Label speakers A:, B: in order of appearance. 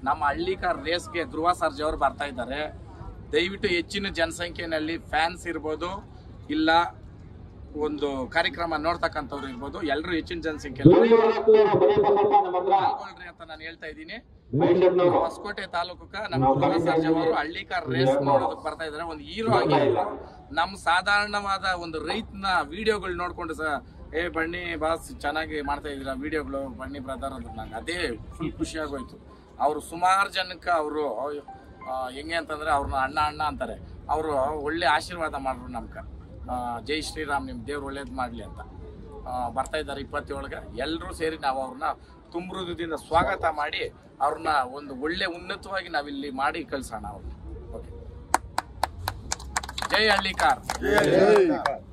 A: ನಮ್ಮ ಹಳ್ಳಿಕಾರ್ ರೇಸ್ಗೆ ಧ್ರುವ ಸರ್ಜಾ ಅವರು ಬರ್ತಾ ಇದ್ದಾರೆ ದಯವಿಟ್ಟು ಹೆಚ್ಚಿನ ಜನಸಂಖ್ಯೆಯಲ್ಲಿ ಫ್ಯಾನ್ಸ್ ಇರ್ಬೋದು ಇಲ್ಲ ಒಂದು ಕಾರ್ಯಕ್ರಮ ನೋಡ್ತಕ್ಕಂಥವ್ರು ಇರ್ಬೋದು ಎಲ್ಲರೂ ಹೆಚ್ಚಿನ ಜನಸಂಖ್ಯೆಯಲ್ಲಿ ಪಾಲ್ಗೊಳ್ರಿ ಅಂತ ನಾನು ಹೇಳ್ತಾ ಇದ್ದೀನಿ ಹೊಸಕೋಟೆ ತಾಲೂಕಕ್ಕ ನಮ್ಮ ಧ್ರುವ ಸರ್ಜಾ ಅವರು ಹಳ್ಳಿಕಾರ್ ರೇಸ್ ನೋಡೋದಕ್ಕೆ ಬರ್ತಾ ಇದ್ದಾರೆ ಒಂದು ಹೀರೋ ಆಗಿ ನಮ್ಮ ಸಾಧಾರಣವಾದ ಒಂದು ರೈತನ ವಿಡಿಯೋಗಳು ನೋಡ್ಕೊಂಡು ಸಹ ಏ ಬನ್ನಿ ಬಾಸ್ ಚೆನ್ನಾಗಿ ಮಾಡ್ತಾ ಇದ್ದೀರಾ ವಿಡಿಯೋಗಳು ಬನ್ನಿ ಬ್ರದರ್ ಅಂತ ನಂಗೆ ಅದೇ ಫುಲ್ ಖುಷಿ ಆಗೋಯ್ತು ಅವರು ಸುಮಾರು ಜನಕ್ಕೆ ಅವರು ಹೆಂಗೆ ಅಂತಂದ್ರೆ ಅವ್ರನ್ನ ಅಣ್ಣ ಅಣ್ಣ ಅಂತಾರೆ ಅವರು ಒಳ್ಳೆ ಆಶೀರ್ವಾದ ಮಾಡ್ರು ನಮ್ಗೆ ಆ, ಜೈ ಶ್ರೀರಾಮ್ ನಿಮ್ಮ ದೇವ್ರು ಒಳ್ಳೇದು ಮಾಡಲಿ ಅಂತ ಆ, ಬರ್ತಾ ಇದ್ದಾರೆ ಇಪ್ಪತ್ತೇಳಗೆ ಎಲ್ಲರೂ ಸೇರಿ ನಾವು ಅವ್ರನ್ನ ತುಂಬ ಹೃದಯದಿಂದ ಸ್ವಾಗತ ಮಾಡಿ ಅವ್ರನ್ನ ಒಂದು ಒಳ್ಳೆ ಉನ್ನತವಾಗಿ ನಾವಿಲ್ಲಿ ಮಾಡಿ ಕಳ್ಸೋಣ ಅವ್ರನ್ನ ಓಕೆ ಜೈ ಹಳ್ಳಿಕಾರ್
B: ಜೈ ಹಳ್ಳಿಕಾರ್.